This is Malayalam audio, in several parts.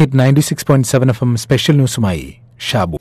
hit ninety six point seven F M special ന്യൂസുമായി ഷാബു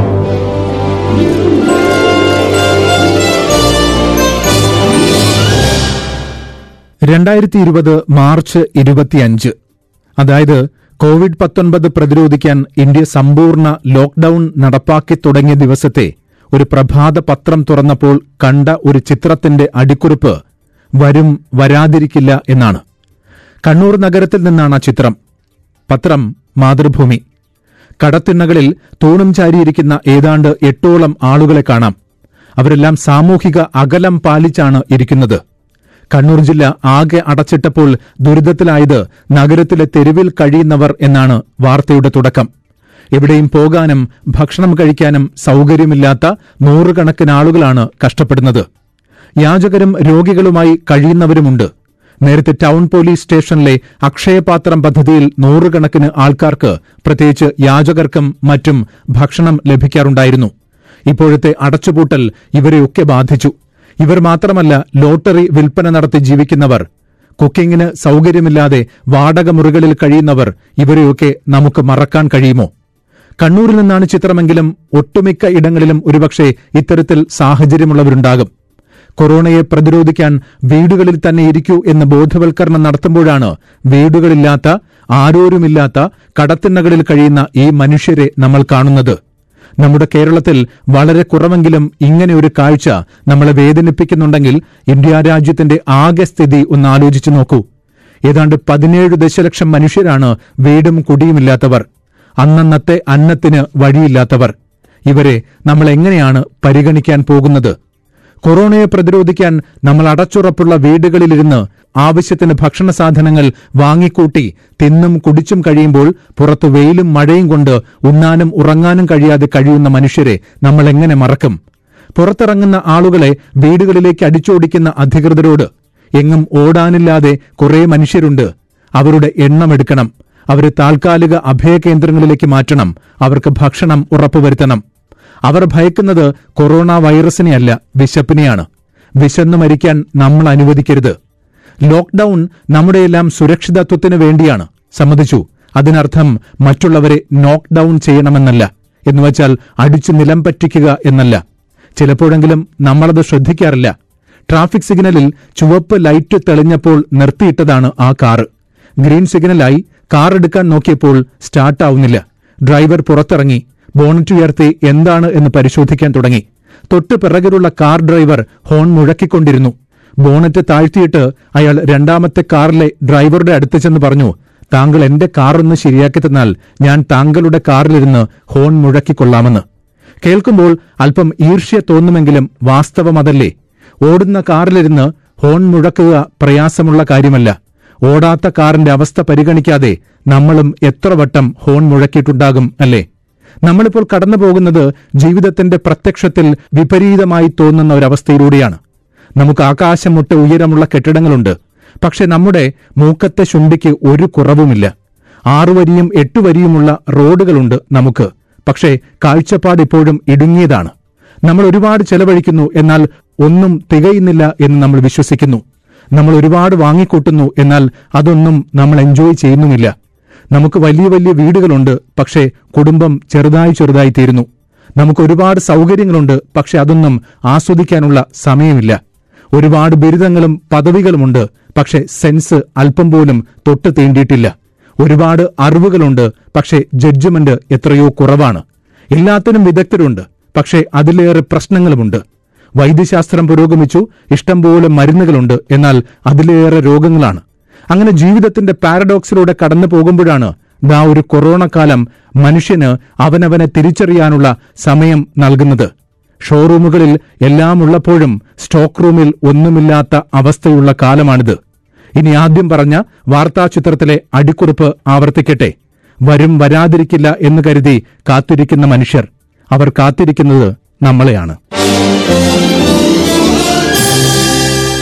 രണ്ടായിരത്തി ഇരുപത് മാർച്ച് ഇരുപത്തിയഞ്ച് അതായത് കോവിഡ് പത്തൊൻപത് പ്രതിരോധിക്കാൻ ഇന്ത്യ സമ്പൂർണ്ണ ലോക്ഡൌൺ നടപ്പാക്കി തുടങ്ങിയ ദിവസത്തെ ഒരു പ്രഭാത പത്രം തുറന്നപ്പോൾ കണ്ട ഒരു ചിത്രത്തിന്റെ അടിക്കുറിപ്പ് വരും വരാതിരിക്കില്ല എന്നാണ് കണ്ണൂർ നഗരത്തിൽ നിന്നാണ് ആ ചിത്രം പത്രം മാതൃഭൂമി കടത്തിണ്ണകളിൽ തൂണും ചാരിയിരിക്കുന്ന ഏതാണ്ട് എട്ടോളം ആളുകളെ കാണാം അവരെല്ലാം സാമൂഹിക അകലം പാലിച്ചാണ് ഇരിക്കുന്നത് കണ്ണൂർ ജില്ല ആകെ അടച്ചിട്ടപ്പോൾ ദുരിതത്തിലായത് നഗരത്തിലെ തെരുവിൽ കഴിയുന്നവർ എന്നാണ് വാർത്തയുടെ തുടക്കം എവിടെയും പോകാനും ഭക്ഷണം കഴിക്കാനും സൗകര്യമില്ലാത്ത നൂറുകണക്കിന് ആളുകളാണ് കഷ്ടപ്പെടുന്നത് യാചകരും രോഗികളുമായി കഴിയുന്നവരുമുണ്ട് നേരത്തെ ടൗൺ പോലീസ് സ്റ്റേഷനിലെ അക്ഷയപാത്രം പദ്ധതിയിൽ നൂറുകണക്കിന് ആൾക്കാർക്ക് പ്രത്യേകിച്ച് യാചകർക്കും മറ്റും ഭക്ഷണം ലഭിക്കാറുണ്ടായിരുന്നു ഇപ്പോഴത്തെ അടച്ചുപൂട്ടൽ ഇവരെയൊക്കെ ബാധിച്ചു ഇവർ മാത്രമല്ല ലോട്ടറി വിൽപ്പന നടത്തി ജീവിക്കുന്നവർ കുക്കിങ്ങിന് സൗകര്യമില്ലാതെ വാടക മുറികളിൽ കഴിയുന്നവർ ഇവരെയൊക്കെ നമുക്ക് മറക്കാൻ കഴിയുമോ കണ്ണൂരിൽ നിന്നാണ് ചിത്രമെങ്കിലും ഒട്ടുമിക്ക ഇടങ്ങളിലും ഒരുപക്ഷെ ഇത്തരത്തിൽ സാഹചര്യമുള്ളവരുണ്ടാകും കൊറോണയെ പ്രതിരോധിക്കാൻ വീടുകളിൽ തന്നെ ഇരിക്കൂ എന്ന ബോധവൽക്കരണം നടത്തുമ്പോഴാണ് വീടുകളില്ലാത്ത ആരോരുമില്ലാത്ത കടത്തിണ്ണകളിൽ കഴിയുന്ന ഈ മനുഷ്യരെ നമ്മൾ കാണുന്നത് നമ്മുടെ കേരളത്തിൽ വളരെ കുറവെങ്കിലും ഇങ്ങനെ ഒരു കാഴ്ച നമ്മളെ വേദനിപ്പിക്കുന്നുണ്ടെങ്കിൽ ഇന്ത്യ രാജ്യത്തിന്റെ ആകെ സ്ഥിതി ഒന്ന് ആലോചിച്ചു നോക്കൂ ഏതാണ്ട് പതിനേഴ് ദശലക്ഷം മനുഷ്യരാണ് വീടും കുടിയുമില്ലാത്തവർ അന്നന്നത്തെ അന്നത്തിന് വഴിയില്ലാത്തവർ ഇവരെ നമ്മൾ എങ്ങനെയാണ് പരിഗണിക്കാൻ പോകുന്നത് കൊറോണയെ പ്രതിരോധിക്കാൻ നമ്മൾ അടച്ചുറപ്പുള്ള വീടുകളിലിരുന്ന് ആവശ്യത്തിന് ഭക്ഷണ സാധനങ്ങൾ വാങ്ങിക്കൂട്ടി തിന്നും കുടിച്ചും കഴിയുമ്പോൾ പുറത്തു വെയിലും മഴയും കൊണ്ട് ഉണ്ണാനും ഉറങ്ങാനും കഴിയാതെ കഴിയുന്ന മനുഷ്യരെ നമ്മൾ എങ്ങനെ മറക്കും പുറത്തിറങ്ങുന്ന ആളുകളെ വീടുകളിലേക്ക് അടിച്ചോടിക്കുന്ന അധികൃതരോട് എങ്ങും ഓടാനില്ലാതെ കുറേ മനുഷ്യരുണ്ട് അവരുടെ എണ്ണമെടുക്കണം അവരെ താൽക്കാലിക അഭയകേന്ദ്രങ്ങളിലേക്ക് മാറ്റണം അവർക്ക് ഭക്ഷണം ഉറപ്പുവരുത്തണം അവർ ഭയക്കുന്നത് കൊറോണ വൈറസിനെയല്ല വിശപ്പിനെയാണ് വിശന്നു മരിക്കാൻ നമ്മൾ അനുവദിക്കരുത് ലോക്ഡൌൺ നമ്മുടെയെല്ലാം സുരക്ഷിതത്വത്തിന് വേണ്ടിയാണ് സമ്മതിച്ചു അതിനർത്ഥം മറ്റുള്ളവരെ നോക്ക് ഡൌൺ ചെയ്യണമെന്നല്ല എന്നുവച്ചാൽ അടിച്ചു നിലം പറ്റിക്കുക എന്നല്ല ചിലപ്പോഴെങ്കിലും നമ്മളത് ശ്രദ്ധിക്കാറില്ല ട്രാഫിക് സിഗ്നലിൽ ചുവപ്പ് ലൈറ്റ് തെളിഞ്ഞപ്പോൾ നിർത്തിയിട്ടതാണ് ആ കാറ് ഗ്രീൻ സിഗ്നലായി കാർ എടുക്കാൻ നോക്കിയപ്പോൾ സ്റ്റാർട്ടാവുന്നില്ല ഡ്രൈവർ പുറത്തിറങ്ങി ബോണറ്റ് ഉയർത്തി എന്താണ് എന്ന് പരിശോധിക്കാൻ തുടങ്ങി തൊട്ടു പിറകിലുള്ള കാർ ഡ്രൈവർ ഹോൺ മുഴക്കിക്കൊണ്ടിരുന്നു ബോണറ്റ് താഴ്ത്തിയിട്ട് അയാൾ രണ്ടാമത്തെ കാറിലെ ഡ്രൈവറുടെ അടുത്ത് ചെന്ന് പറഞ്ഞു താങ്കൾ എന്റെ കാർ ഒന്ന് ശരിയാക്കി തന്നാൽ ഞാൻ താങ്കളുടെ കാറിലിരുന്ന് ഹോൺ മുഴക്കിക്കൊള്ളാമെന്ന് കേൾക്കുമ്പോൾ അല്പം ഈർഷ്യ തോന്നുമെങ്കിലും വാസ്തവം അതല്ലേ ഓടുന്ന കാറിലിരുന്ന് ഹോൺ മുഴക്കുക പ്രയാസമുള്ള കാര്യമല്ല ഓടാത്ത കാറിന്റെ അവസ്ഥ പരിഗണിക്കാതെ നമ്മളും എത്ര വട്ടം ഹോൺ മുഴക്കിയിട്ടുണ്ടാകും അല്ലേ നമ്മളിപ്പോൾ കടന്നു പോകുന്നത് ജീവിതത്തിന്റെ പ്രത്യക്ഷത്തിൽ വിപരീതമായി തോന്നുന്ന ഒരവസ്ഥയിലൂടെയാണ് നമുക്ക് ആകാശം മുട്ട ഉയരമുള്ള കെട്ടിടങ്ങളുണ്ട് പക്ഷെ നമ്മുടെ മൂക്കത്തെ ശുണ്ടിക്ക് ഒരു കുറവുമില്ല ആറുവരിയും എട്ടുവരിയുമുള്ള റോഡുകളുണ്ട് നമുക്ക് പക്ഷേ കാഴ്ചപ്പാട് ഇപ്പോഴും ഇടുങ്ങിയതാണ് നമ്മൾ ഒരുപാട് ചെലവഴിക്കുന്നു എന്നാൽ ഒന്നും തികയുന്നില്ല എന്ന് നമ്മൾ വിശ്വസിക്കുന്നു നമ്മൾ ഒരുപാട് വാങ്ങിക്കൂട്ടുന്നു എന്നാൽ അതൊന്നും നമ്മൾ എൻജോയ് ചെയ്യുന്നുമില്ല നമുക്ക് വലിയ വലിയ വീടുകളുണ്ട് പക്ഷേ കുടുംബം ചെറുതായി ചെറുതായി തീരുന്നു നമുക്ക് ഒരുപാട് സൗകര്യങ്ങളുണ്ട് പക്ഷെ അതൊന്നും ആസ്വദിക്കാനുള്ള സമയമില്ല ഒരുപാട് ബിരുദങ്ങളും പദവികളുമുണ്ട് പക്ഷെ സെൻസ് അല്പം പോലും തൊട്ട് തീണ്ടിയിട്ടില്ല ഒരുപാട് അറിവുകളുണ്ട് പക്ഷേ ജഡ്ജ്മെന്റ് എത്രയോ കുറവാണ് എല്ലാത്തിനും വിദഗ്ധരുണ്ട് പക്ഷേ അതിലേറെ പ്രശ്നങ്ങളുമുണ്ട് വൈദ്യശാസ്ത്രം പുരോഗമിച്ചു ഇഷ്ടംപോലെ മരുന്നുകളുണ്ട് എന്നാൽ അതിലേറെ രോഗങ്ങളാണ് അങ്ങനെ ജീവിതത്തിന്റെ പാരഡോക്സിലൂടെ കടന്നു പോകുമ്പോഴാണ് ദാ ഒരു കൊറോണ കാലം മനുഷ്യന് അവനവനെ തിരിച്ചറിയാനുള്ള സമയം നൽകുന്നത് ഷോറൂമുകളിൽ എല്ലാം ഉള്ളപ്പോഴും സ്റ്റോക്ക് റൂമിൽ ഒന്നുമില്ലാത്ത അവസ്ഥയുള്ള കാലമാണിത് ഇനി ആദ്യം പറഞ്ഞ വാർത്താചിത്രത്തിലെ അടിക്കുറിപ്പ് ആവർത്തിക്കട്ടെ വരും വരാതിരിക്കില്ല എന്ന് കരുതി കാത്തിരിക്കുന്ന മനുഷ്യർ അവർ കാത്തിരിക്കുന്നത് നമ്മളെയാണ്